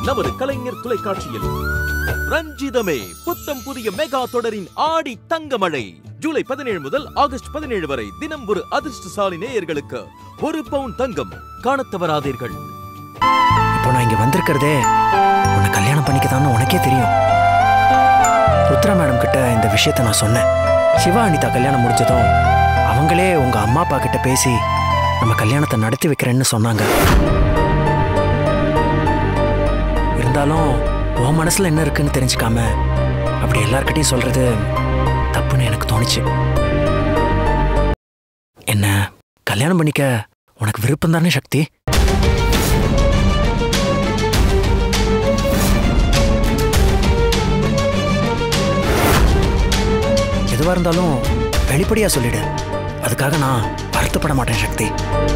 நமது கலைஞர் தொலைக்காட்சியில் ரஞ்சிதமே புத்தம் புதிய மெகா தொடரின் ஆடி தங்கமழை ஜூலை பதினேழு முதல் ஆகஸ்ட் பதினேழு வரை தினம் ஒரு அதிர்ஷ்டசாலி நேயர்களுக்கு ஒரு பவுன் தங்கம் காணத் தவறாதீர்கள் இப்போ நான் இங்க வந்திருக்கிறதே உன்னை கல்யாணம் பண்ணிக்கதான்னு உனக்கே தெரியும் ருத்ரா மேடம் கிட்ட இந்த விஷயத்த நான் சொன்னேன் சிவா அனிதா கல்யாணம் முடிஞ்சதும் அவங்களே உங்க அம்மா அப்பா கிட்ட பேசி நம்ம கல்யாணத்தை நடத்தி வைக்கிறேன்னு சொன்னாங்க இருந்தாலும் உன் மனசுல என்ன இருக்குன்னு தெரிஞ்சுக்காம அப்படி எல்லார்கிட்டயும் சொல்றது தப்புன்னு எனக்கு தோணுச்சு என்ன கல்யாணம் பண்ணிக்க உனக்கு விருப்பம் தானே சக்தி எதுவா இருந்தாலும் வெளிப்படையா சொல்லிடு அதுக்காக நான் வருத்தப்பட மாட்டேன் சக்தி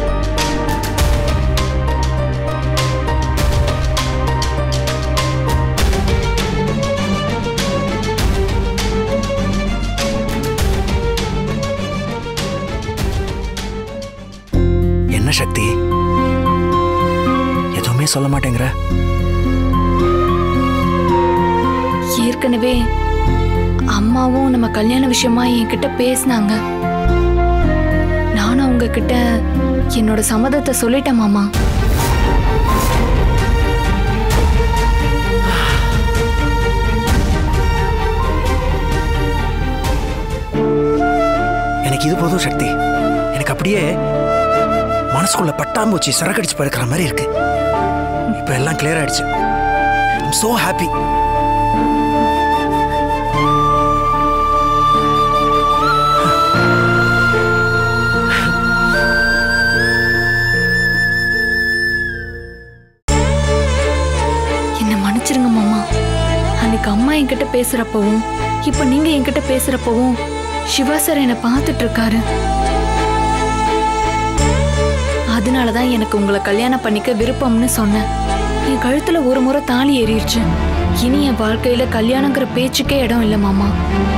என்ன சக்தி எதுவுமே சொல்ல மாட்டேங்கிற ஏற்கனவே அம்மாவும் நம்ம கல்யாண விஷயமா என்கிட்ட பேசினாங்க நானும் அவங்க கிட்ட என்னோட சம்மதத்தை சொல்லிட்டேன் மாமா எனக்கு இது போதும் சக்தி எனக்கு அப்படியே மனசுக்குள்ள பட்டாம்பூச்சி சிறகடிச்சு படுக்கிற மாதிரி இருக்கு இப்போ எல்லாம் கிளியர் ஆயிடுச்சு ஐம் so ஹாப்பி என்ன மன்னிச்சிருங்க மாமா அன்னைக்கு அம்மா என்கிட்ட பேசுறப்பவும் இப்ப நீங்க என்கிட்ட பேசுறப்பவும் சிவா சார் என்னை பார்த்துட்டு இருக்காரு அதனாலதான் எனக்கு உங்களை கல்யாணம் பண்ணிக்க விருப்பம்னு சொன்னேன் என் கழுத்துல ஒரு முறை தாலி ஏறிடுச்சு இனி என் வாழ்க்கையில கல்யாணங்கிற பேச்சுக்கே இடம் இல்லை மாமா